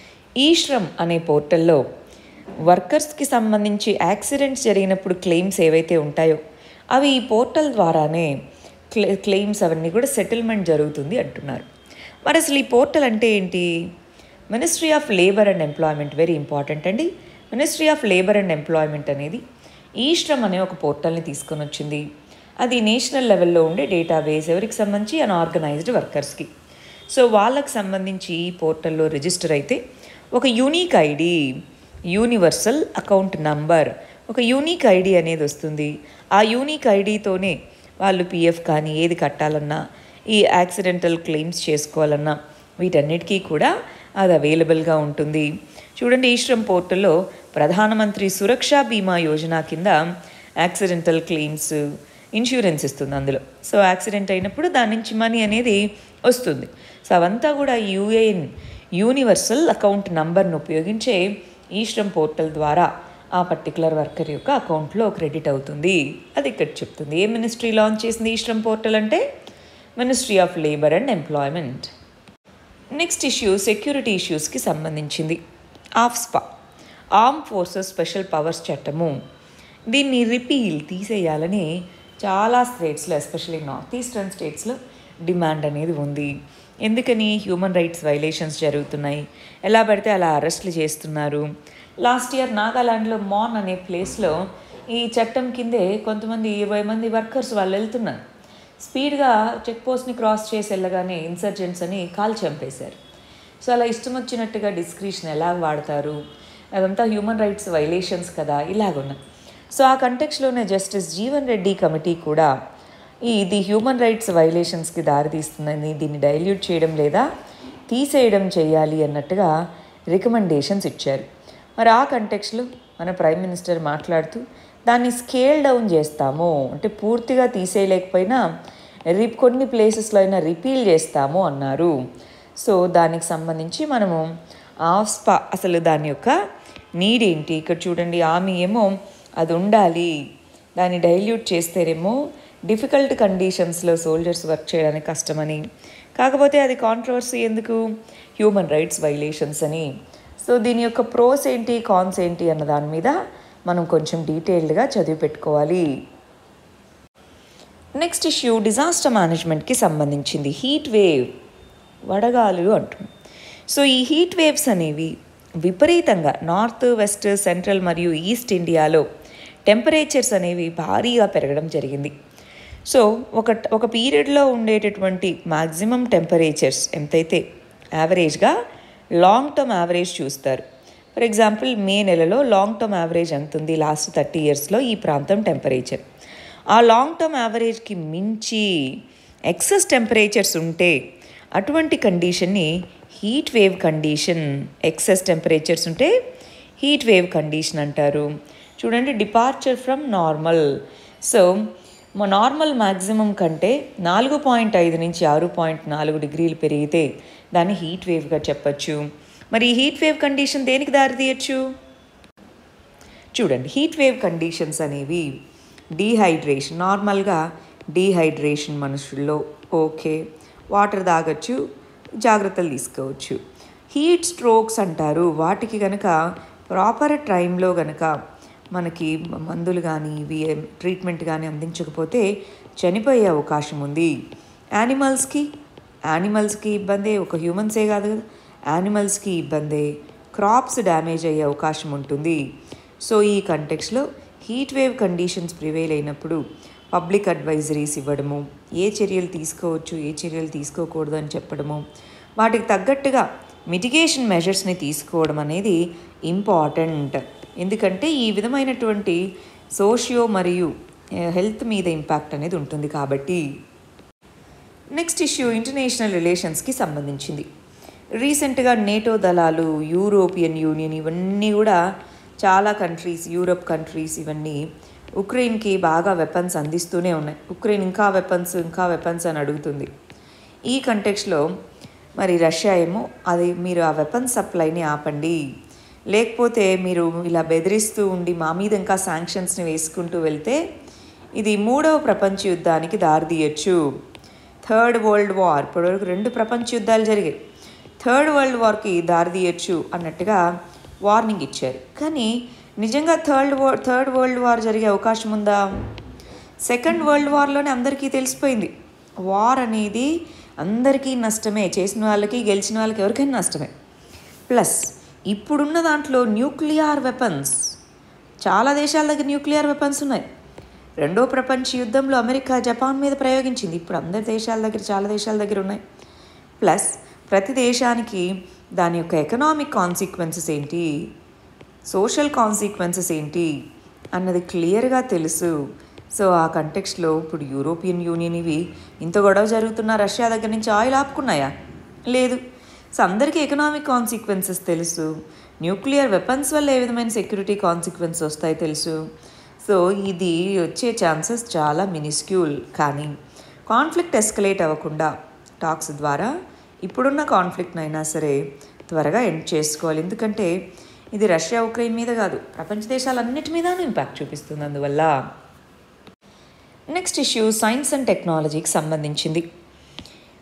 ఈ శ్రమ్ అనే పోర్టల్లో వర్కర్స్కి సంబంధించి యాక్సిడెంట్స్ జరిగినప్పుడు క్లెయిమ్స్ ఏవైతే ఉంటాయో అవి ఈ పోర్టల్ ద్వారానే క్లె క్లెయిమ్స్ అవన్నీ కూడా సెటిల్మెంట్ జరుగుతుంది అంటున్నారు మరి అసలు ఈ పోర్టల్ అంటే ఏంటి ministry of labour and employment very important అండి ministry of labour and employment అనేది ఈ శ్రమ్ అనే ఒక పోర్టల్ని తీసుకొని వచ్చింది అది నేషనల్ లెవెల్లో ఉండే డేటాబేస్ ఎవరికి సంబంధించి అన్ఆర్గనైజ్డ్ వర్కర్స్కి సో వాళ్ళకి సంబంధించి ఈ పోర్టల్లో రిజిస్టర్ అయితే ఒక unique ID universal account number ఒక యూనిక్ ఐడి అనేది వస్తుంది ఆ యూనిక్ ఐడితోనే వాళ్ళు పిఎఫ్ కానీ ఏది కట్టాలన్నా ఈ యాక్సిడెంటల్ క్లెయిమ్స్ చేసుకోవాలన్నా వీటన్నిటికీ కూడా అది అవైలబుల్గా ఉంటుంది చూడండి ఈ శ్రమ్ పోర్టల్లో ప్రధానమంత్రి సురక్ష బీమా యోజన కింద యాక్సిడెంటల్ క్లెయిమ్స్ ఇన్సూరెన్స్ ఇస్తుంది అందులో సో యాక్సిడెంట్ అయినప్పుడు దాని నుంచి మనీ అనేది వస్తుంది సో అవంతా కూడా యూఏఎన్ యూనివర్సల్ అకౌంట్ నంబర్ను ఉపయోగించే ఈ శ్రమ్ పోర్టల్ ద్వారా ఆ పర్టికులర్ వర్కర్ యొక్క అకౌంట్లో క్రెడిట్ అవుతుంది అది ఇక్కడ చెప్తుంది ఏ మినిస్ట్రీ లాంచ్ చేసింది ఈ శ్రమ్ పోర్టల్ అంటే ministry of labour and employment next issue security ఇష్యూస్కి సంబంధించింది AFSPA arm forces special powers చట్టము దీన్ని రిపీల్ తీసేయాలని చాలా స్టేట్స్లో ఎస్పెషల్లీ నార్త్ ఈస్టర్న్ స్టేట్స్లో డిమాండ్ అనేది ఉంది ఎందుకని హ్యూమన్ రైట్స్ వైలేషన్స్ జరుగుతున్నాయి ఎలా పడితే అలా అరెస్ట్లు చేస్తున్నారు లాస్ట్ ఇయర్ నాగాలాండ్లో మాన్ అనే ప్లేస్లో ఈ చట్టం కిందే కొంతమంది ఇరవై మంది వర్కర్స్ వాళ్ళు వెళ్తున్నారు స్పీడ్గా చెక్ పోస్ట్ని క్రాస్ చేసి వెళ్ళగానే ఇన్సర్జెంట్స్ అని కాల్ చంపేశారు సో అలా ఇష్టం వచ్చినట్టుగా డిస్క్రిప్షన్ ఎలా వాడతారు అదంతా హ్యూమన్ రైట్స్ వైలేషన్స్ కదా ఇలాగున్నాయి సో ఆ కంటెక్స్లోనే జస్టిస్ జీవన్ రెడ్డి కమిటీ కూడా ఈ ఇది హ్యూమన్ రైట్స్ వైలేషన్స్కి దారితీస్తుందని దీన్ని డైల్యూట్ చేయడం లేదా తీసేయడం చేయాలి అన్నట్టుగా రికమెండేషన్స్ ఇచ్చారు మరి ఆ కంటెక్స్లో మన ప్రైమ్ మినిస్టర్ మాట్లాడుతూ దాన్ని స్కేల్ డౌన్ చేస్తాము అంటే పూర్తిగా తీసేయలేకపోయినా రి కొన్ని ప్లేసెస్లో అయినా రిపీల్ చేస్తాము అన్నారు సో దానికి సంబంధించి మనము ఆస్పా అసలు దాని యొక్క నీడ్ ఏంటి ఇక్కడ చూడండి ఆమె ఏమో అది ఉండాలి దాన్ని డైల్యూట్ చేస్తేనేమో డిఫికల్ట్ కండిషన్స్లో సోల్జర్స్ వర్క్ చేయడానికి కష్టమని కాకపోతే అది కాంట్రవర్సీ ఎందుకు హ్యూమన్ రైట్స్ వైలేషన్స్ అని సో దీని యొక్క ప్రోస్ ఏంటి కాన్స్ ఏంటి అన్న దాని మీద మనం కొంచెం డీటెయిల్డ్గా చదివి పెట్టుకోవాలి నెక్స్ట్ ఇష్యూ డిజాస్టర్ మేనేజ్మెంట్కి సంబంధించింది హీట్ వేవ్ వడగాలులు అంటుంది సో ఈ హీట్ వేవ్స్ అనేవి విపరీతంగా నార్త్ వెస్ట్ సెంట్రల్ మరియు ఈస్ట్ ఇండియాలో టెంపరేచర్స్ అనేవి భారీగా పెరగడం జరిగింది సో ఒక ఒక పీరియడ్లో ఉండేటటువంటి మ్యాక్సిమం టెంపరేచర్స్ ఎంతైతే యావరేజ్గా లాంగ్ టర్మ్ యావరేజ్ చూస్తారు ఫర్ ఎగ్జాంపుల్ మే నెలలో లాంగ్ టర్మ్ యావరేజ్ ఎంత ఉంది లాస్ట్ థర్టీ ఇయర్స్లో ఈ ప్రాంతం టెంపరేచర్ ఆ లాంగ్ టర్మ్ యావరేజ్కి మించి ఎక్సెస్ టెంపరేచర్స్ ఉంటే అటువంటి కండిషన్ని heat wave condition excess temperatures ఉంటే హీట్ వేవ్ కండిషన్ అంటారు చూడండి డిపార్చర్ ఫ్రమ్ నార్మల్ సో మా నార్మల్ మ్యాక్సిమం కంటే నాలుగు పాయింట్ ఐదు నుంచి ఆరు పాయింట్ నాలుగు డిగ్రీలు పెరిగితే దాన్ని హీట్ వేవ్గా చెప్పచ్చు మరి ఈ హీట్ వేవ్ కండిషన్ దేనికి దారితీయచ్చు చూడండి హీట్ వేవ్ కండిషన్స్ అనేవి డీహైడ్రేషన్ నార్మల్గా డీహైడ్రేషన్ మనుషుల్లో ఓకే వాటర్ తాగొచ్చు జాగ్రత్తలు తీసుకోవచ్చు హీట్ స్ట్రోక్స్ అంటారు వాటికి కనుక ప్రాపర్ టైంలో కనుక మనకి మందులు కానీ ఇవి ట్రీట్మెంట్ కానీ అందించకపోతే చనిపోయే అవకాశం ఉంది యానిమల్స్కి యానిమల్స్కి ఇబ్బందే ఒక హ్యూమన్సే కాదు కదా యానిమల్స్కి ఇబ్బందే క్రాప్స్ డ్యామేజ్ అయ్యే అవకాశం ఉంటుంది సో ఈ కంటెక్స్లో హీట్ వేవ్ కండిషన్స్ ప్రివేల్ అయినప్పుడు పబ్లిక్ అడ్వైజరీస్ ఇవ్వడము ఏ చర్యలు తీసుకోవచ్చు ఏ చర్యలు తీసుకోకూడదు అని చెప్పడము వాటికి తగ్గట్టుగా మిటిగేషన్ మెజర్స్ని తీసుకోవడం అనేది ఇంపార్టెంట్ ఎందుకంటే ఈ విధమైనటువంటి సోషియో మరియు హెల్త్ మీద ఇంపాక్ట్ అనేది ఉంటుంది కాబట్టి నెక్స్ట్ ఇష్యూ ఇంటర్నేషనల్ రిలేషన్స్కి సంబంధించింది రీసెంట్గా నేటో దళాలు యూరోపియన్ యూనియన్ ఇవన్నీ కూడా చాలా కంట్రీస్ యూరప్ కంట్రీస్ ఇవన్నీ ఉక్రెయిన్కి బాగా వెపన్స్ అందిస్తూనే ఉన్నాయి ఉక్రెయిన్ ఇంకా వెపన్స్ ఇంకా వెపన్స్ అని అడుగుతుంది ఈ కంటెక్స్లో మరి రష్యా ఏమో అది మీరు ఆ వెపన్స్ సప్లైని ఆపండి లేకపోతే మీరు ఇలా బెదిరిస్తూ ఉండి మా మీద ఇంకా శాంక్షన్స్ని వేసుకుంటూ వెళ్తే ఇది మూడవ ప్రపంచ యుద్ధానికి దారితీయచ్చు థర్డ్ వరల్డ్ వార్ ఇప్పటివరకు రెండు ప్రపంచ యుద్ధాలు జరిగాయి థర్డ్ వరల్డ్ వార్కి దారితీయచ్చు అన్నట్టుగా వార్నింగ్ ఇచ్చారు కానీ నిజంగా third war third world war జరిగే అవకాశం ఉందా సెకండ్ వరల్డ్ వార్లోనే అందరికీ తెలిసిపోయింది వార్ అనేది అందరికీ నష్టమే చేసిన వాళ్ళకి గెలిచిన వాళ్ళకి ఎవరికైనా నష్టమే ప్లస్ ఇప్పుడున్న దాంట్లో న్యూక్లియర్ వెపన్స్ చాలా దేశాల దగ్గర న్యూక్లియర్ వెపన్స్ ఉన్నాయి రెండో ప్రపంచ యుద్ధంలో అమెరికా జపాన్ మీద ప్రయోగించింది ఇప్పుడు అందరి దేశాల దగ్గర చాలా దేశాల దగ్గర ఉన్నాయి ప్లస్ ప్రతి దేశానికి దాని యొక్క ఎకనామిక్ కాన్సిక్వెన్సెస్ ఏంటి సోషల్ కాన్సిక్వెన్సెస్ ఏంటి అన్నది క్లియర్గా తెలుసు సో ఆ కంటెక్స్లో ఇప్పుడు యూరోపియన్ యూనియన్ ఇవి ఇంత గొడవ జరుగుతున్న రష్యా దగ్గర నుంచి ఆయిల్ ఆపుకున్నాయా లేదు సో అందరికీ ఎకనామిక్ కాన్సిక్వెన్సెస్ తెలుసు న్యూక్లియర్ వెపన్స్ వల్ల ఏ విధమైన సెక్యూరిటీ కాన్సిక్వెన్స్ వస్తాయి తెలుసు సో ఇది వచ్చే ఛాన్సెస్ చాలా మినిస్క్యూల్ కానీ కాన్ఫ్లిక్ట్ ఎస్కలేట్ అవ్వకుండా టాక్స్ ద్వారా ఇప్పుడున్న కాన్ఫ్లిక్ట్ని అయినా సరే త్వరగా ఎండ్ చేసుకోవాలి ఎందుకంటే ఇది రష్యా ఉక్రెయిన్ మీద కాదు ప్రపంచ దేశాలన్నిటి మీదనూ ఇంపాక్ట్ చూపిస్తుంది అందువల్ల నెక్స్ట్ ఇష్యూ సైన్స్ అండ్ టెక్నాలజీకి సంబంధించింది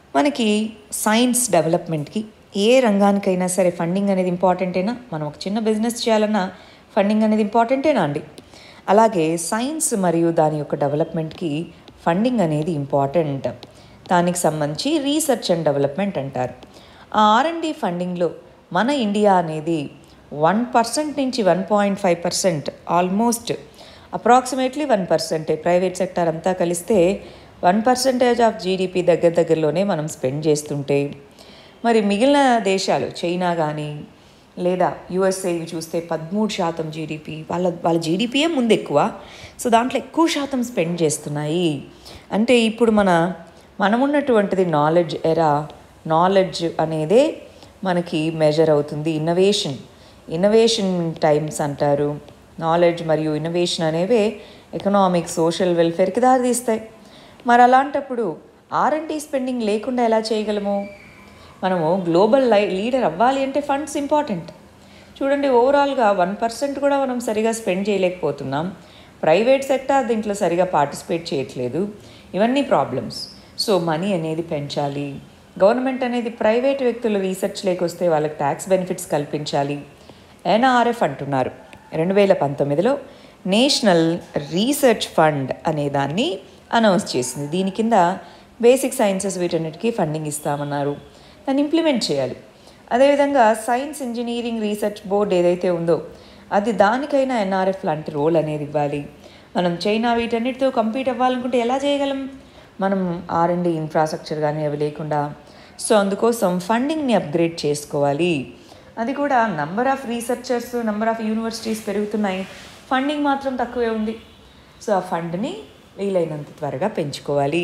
మనకి సైన్స్ డెవలప్మెంట్కి ఏ రంగానికైనా సరే ఫండింగ్ అనేది ఇంపార్టెంటేనా మనం ఒక చిన్న బిజినెస్ చేయాలన్నా ఫండింగ్ అనేది ఇంపార్టెంటేనా అండి అలాగే సైన్స్ మరియు దాని యొక్క డెవలప్మెంట్కి ఫండింగ్ అనేది ఇంపార్టెంట్ దానికి సంబంధించి రీసెర్చ్ అండ్ డెవలప్మెంట్ అంటారు ఆ ఆర్ అండ్ డి ఫండింగ్లో మన ఇండియా అనేది వన్ పర్సెంట్ నుంచి one point five percent almost approximately one పర్సెంటే ప్రైవేట్ సెక్టర్ అంతా కలిస్తే వన్ పర్సెంటేజ్ ఆఫ్ జీడిపి దగ్గర దగ్గరలోనే మనం స్పెండ్ చేస్తుంటే మరి మిగిలిన దేశాలు చైనా కానీ లేదా యుఎస్ఏ ఇవి చూస్తే పదమూడు శాతం జీడిపి వాళ్ళ వాళ్ళ జీడిపియే ముందు ఎక్కువ సో దాంట్లో ఎక్కువ శాతం స్పెండ్ చేస్తున్నాయి అంటే ఇప్పుడు మన మనమున్నటువంటిది నాలెడ్జ్ ఎరా నాలెడ్జ్ అనేదే మనకి మెజర్ అవుతుంది ఇన్నోవేషన్ ఇన్నోవేషన్ టైమ్స్ అంటారు నాలెడ్జ్ మరియు ఇన్నోవేషన్ అనేవే ఎకనామిక్ సోషల్ వెల్ఫేర్కి దారితీస్తాయి మరి అలాంటప్పుడు ఆర్ అండ్ డి స్పెండింగ్ లేకుండా ఎలా చేయగలము మనము గ్లోబల్ లై లీడర్ అవ్వాలి అంటే ఫండ్స్ ఇంపార్టెంట్ చూడండి ఓవరాల్గా వన్ పర్సెంట్ కూడా మనం సరిగా స్పెండ్ చేయలేకపోతున్నాం ప్రైవేట్ సెక్టార్ దీంట్లో సరిగా పార్టిసిపేట్ చేయట్లేదు ఇవన్నీ ప్రాబ్లమ్స్ సో మనీ అనేది పెంచాలి గవర్నమెంట్ అనేది ప్రైవేట్ వ్యక్తులు రీసెర్చ్ లేకొస్తే వాళ్ళకి ట్యాక్స్ బెనిఫిట్స్ కల్పించాలి ఎన్ఆర్ఎఫ్ అంటున్నారు రెండు వేల పంతొమ్మిదిలో నేషనల్ రీసెర్చ్ ఫండ్ అనే దాన్ని అనౌన్స్ చేసింది దీని కింద బేసిక్ సైన్సెస్ వీటన్నిటికీ ఫండింగ్ ఇస్తామన్నారు దాన్ని ఇంప్లిమెంట్ చేయాలి అదేవిధంగా సైన్స్ ఇంజనీరింగ్ రీసెర్చ్ బోర్డ్ ఏదైతే ఉందో అది దానికైనా ఎన్ఆర్ఎఫ్ లాంటి రోల్ అనేది ఇవ్వాలి మనం చైనా వీటన్నిటితో కంపీట్ అవ్వాలనుకుంటే ఎలా చేయగలం మనం ఆర్ అండ్ ఇన్ఫ్రాస్ట్రక్చర్ కానీ అవి లేకుండా సో అందుకోసం ఫండింగ్ని అప్గ్రేడ్ చేసుకోవాలి అది కూడా number of researchers number of universities పెరుగుతున్నాయి ఫండింగ్ మాత్రం తక్కువే ఉంది సో ఆ ఫండ్ని వీలైనంత త్వరగా పెంచుకోవాలి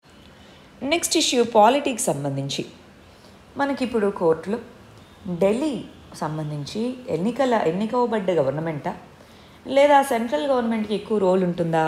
నెక్స్ట్ ఇష్యూ పాలిటిక్స్ సంబంధించి మనకిప్పుడు కోర్టులో ఢిల్లీ సంబంధించి ఎన్నికల ఎన్నికవబడ్డ గవర్నమెంటా లేదా సెంట్రల్ గవర్నమెంట్కి ఎక్కువ రోల్ ఉంటుందా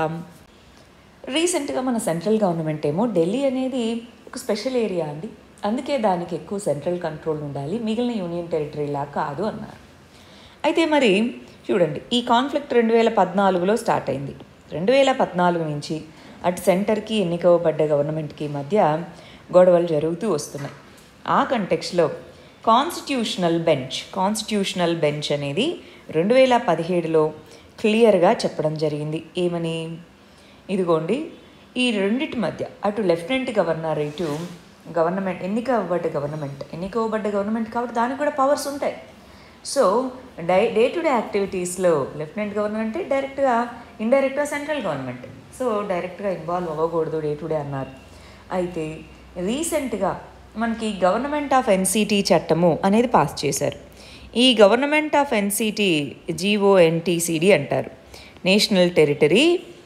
రీసెంట్గా మన సెంట్రల్ గవర్నమెంట్ ఏమో ఢిల్లీ అనేది ఒక స్పెషల్ ఏరియా అండి అందుకే దానికి ఎక్కువ సెంట్రల్ కంట్రోల్ ఉండాలి మిగిలిన యూనియన్ టెరిటరీలా కాదు అన్నారు అయితే మరి చూడండి ఈ కాన్ఫ్లిక్ట్ రెండు వేల పద్నాలుగులో స్టార్ట్ అయింది రెండు వేల పద్నాలుగు నుంచి అటు సెంటర్కి ఎన్నికవబడ్డ గవర్నమెంట్కి మధ్య గొడవలు జరుగుతూ వస్తున్నాయి ఆ కంటెక్స్లో కాన్స్టిట్యూషనల్ బెంచ్ కాన్స్టిట్యూషనల్ బెంచ్ అనేది రెండు వేల పదిహేడులో క్లియర్గా చెప్పడం జరిగింది ఏమని ఇదిగోండి ఈ రెండిటి మధ్య అటు లెఫ్టినెంట్ గవర్నర్ ఇటు గవర్నమెంట్ ఎన్నిక అవ్వబడ్డ గవర్నమెంట్ ఎన్నిక అవ్వబడ్డ గవర్నమెంట్ కాబట్టి దానికి కూడా పవర్స్ ఉంటాయి so day day to day యాక్టివిటీస్లో లెఫ్టినెంట్ గవర్నర్ అంటే డైరెక్ట్గా ఇండైరెక్ట్గా సెంట్రల్ గవర్నమెంట్ సో డైరెక్ట్గా ఇన్వాల్వ్ అవ్వకూడదు డే టు డే అన్నారు అయితే రీసెంట్గా మనకి గవర్నమెంట్ ఆఫ్ ఎన్సిటీ చట్టము అనేది పాస్ చేశారు ఈ గవర్నమెంట్ ఆఫ్ ఎన్సిటీ జీఓఎన్టీసీడీ అంటారు national territory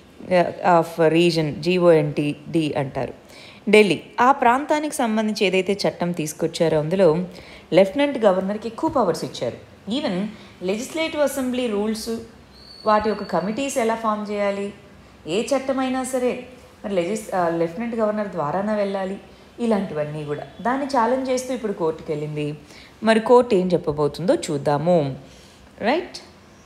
of region GONTD అంటారు ఢిల్లీ ఆ ప్రాంతానికి సంబంధించి ఏదైతే చట్టం తీసుకొచ్చారో అందులో లెఫ్టినెంట్ గవర్నర్కి ఎక్కువ పవర్స్ ఇచ్చారు ఈవెన్ లెజిస్లేటివ్ అసెంబ్లీ రూల్స్ వాటి యొక్క కమిటీస్ ఎలా ఫామ్ చేయాలి ఏ చట్టమైనా సరే మరి లెజిస్ లెఫ్టినెంట్ గవర్నర్ ద్వారానే వెళ్ళాలి ఇలాంటివన్నీ కూడా దాన్ని ఛాలెంజ్ చేస్తూ ఇప్పుడు కోర్టుకి వెళ్ళింది మరి కోర్టు ఏం చెప్పబోతుందో చూద్దాము రైట్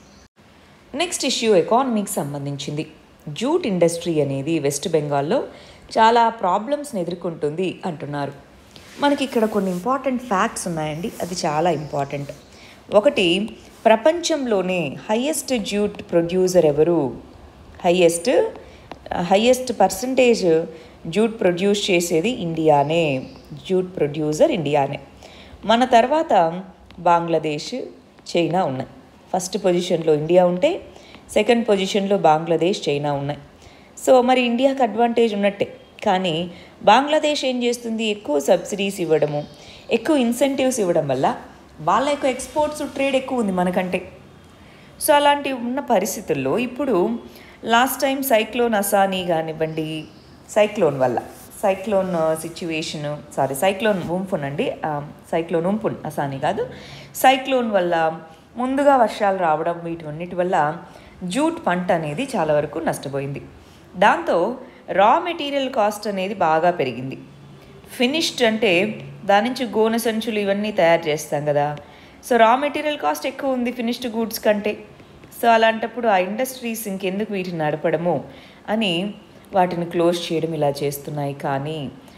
నెక్స్ట్ ఇష్యూ ఎకానమీకి సంబంధించింది జూట్ ఇండస్ట్రీ అనేది వెస్ట్ బెంగాల్లో చాలా ప్రాబ్లమ్స్ని ఎదుర్కొంటుంది అంటున్నారు మనకి ఇక్కడ కొన్ని ఇంపార్టెంట్ ఫ్యాక్ట్స్ ఉన్నాయండి అది చాలా ఇంపార్టెంట్ ఒకటి ప్రపంచంలోనే హయ్యెస్ట్ జూట్ ప్రొడ్యూసర్ ఎవరు highest highest percentage jute produce చేసేది ఇండియానే జూట్ ప్రొడ్యూసర్ ఇండియానే మన తర్వాత బంగ్లాదేశ్ చైనా ఉన్నాయి ఫస్ట్ పొజిషన్లో ఇండియా ఉంటే సెకండ్ పొజిషన్లో బంగ్లాదేశ్ చైనా ఉన్నాయి సో మరి ఇండియాకి అడ్వాంటేజ్ ఉన్నట్టే కానీ బంగ్లాదేశ్ ఏం చేస్తుంది ఎక్కువ సబ్సిడీస్ ఇవ్వడము ఎక్కువ ఇన్సెంటివ్స్ ఇవ్వడం వల్ల వాళ్ళ యొక్క ఎక్స్పోర్ట్స్ ట్రేడ్ ఎక్కువ ఉంది మనకంటే సో అలాంటి ఉన్న పరిస్థితుల్లో ఇప్పుడు లాస్ట్ టైం సైక్లోన్ అసానీ కానివ్వండి సైక్లోన్ వల్ల cyclone situation sorry cyclone Amphan అండి సైక్లోన్ ఉంపున్ అసానీ కాదు సైక్లోన్ వల్ల ముందుగా వర్షాలు రావడం వీటన్నిటి వల్ల జూట్ పంట అనేది చాలా వరకు నష్టపోయింది దాంతో రా మెటీరియల్ కాస్ట్ అనేది బాగా పెరిగింది ఫినిష్డ్ అంటే దాని నుంచి గోనె సంచులు ఇవన్నీ తయారు చేస్తాం కదా సో రా మెటీరియల్ కాస్ట్ ఎక్కువ ఉంది ఫినిష్డ్ గూడ్స్ కంటే సో అలాంటప్పుడు ఆ ఇండస్ట్రీస్ ఇంకెందుకు వీటిని నడపడము అని వాటిని క్లోజ్ చేయడం ఇలా చేస్తున్నాయి కానీ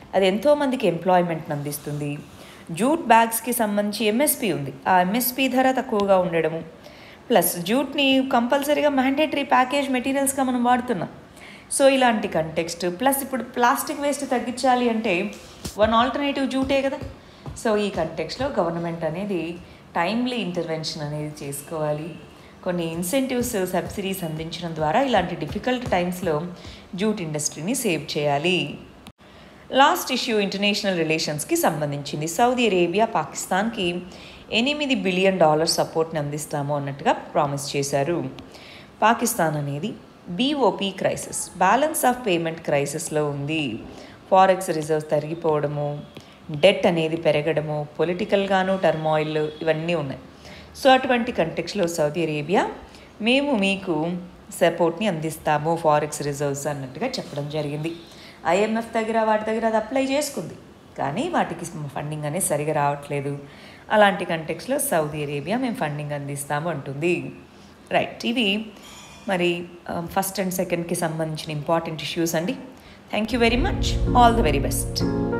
అది ఎంతోమందికి ఎంప్లాయ్మెంట్ని అందిస్తుంది జూట్ బ్యాగ్స్కి సంబంధించి ఎంఎస్పి ఉంది ఆ ఎంఎస్పి ధర తక్కువగా ఉండడము ప్లస్ జూట్ని కంపల్సరీగా మ్యాండేటరీ ప్యాకేజ్ మెటీరియల్స్గా మనం వాడుతున్నాం సో ఇలాంటి కంటెక్స్ట్ ప్లస్ ఇప్పుడు ప్లాస్టిక్ వేస్ట్ తగ్గించాలి అంటే వన్ ఆల్టర్నేటివ్ జూటే కదా సో ఈ కంటెక్స్లో గవర్నమెంట్ అనేది టైమ్లీ ఇంటర్వెన్షన్ అనేది చేసుకోవాలి కొన్ని ఇన్సెంటివ్స్ సబ్సిడీస్ అందించడం ద్వారా ఇలాంటి డిఫికల్ట్ టైమ్స్లో జూట్ ఇండస్ట్రీని సేవ్ చేయాలి లాస్ట్ ఇష్యూ ఇంటర్నేషనల్ రిలేషన్స్కి సంబంధించింది సౌదీ అరేబియా పాకిస్తాన్కి ఎనిమిది బిలియన్ డాలర్ సపోర్ట్ని అందిస్తాము అన్నట్టుగా ప్రామిస్ చేశారు పాకిస్తాన్ అనేది BOP crisis balance of payment క్రైసిస్లో ఉంది ఫారెక్స్ రిజర్వ్స్ తరిగిపోవడము డెట్ అనేది పెరగడము పొలిటికల్గాను టర్మాయిల్ ఇవన్నీ ఉన్నాయి సో అటువంటి కంటెక్స్లో సౌదీ అరేబియా మేము మీకు సపోర్ట్ని అందిస్తాము ఫారెక్స్ రిజర్వ్స్ అన్నట్టుగా చెప్పడం జరిగింది ఐఎంఎఫ్ దగ్గర వాటి దగ్గర అది అప్లై చేసుకుంది కానీ వాటికి ఫండింగ్ అనేది సరిగా రావట్లేదు అలాంటి కంటెక్స్లో సౌదీ అరేబియా మేము ఫండింగ్ అందిస్తాము అంటుంది రైట్ ఇవి మరి ఫస్ట్ అండ్ సెకండ్కి సంబంధించిన ఇంపార్టెంట్ ఇష్యూస్ అండి thank you very much all the very best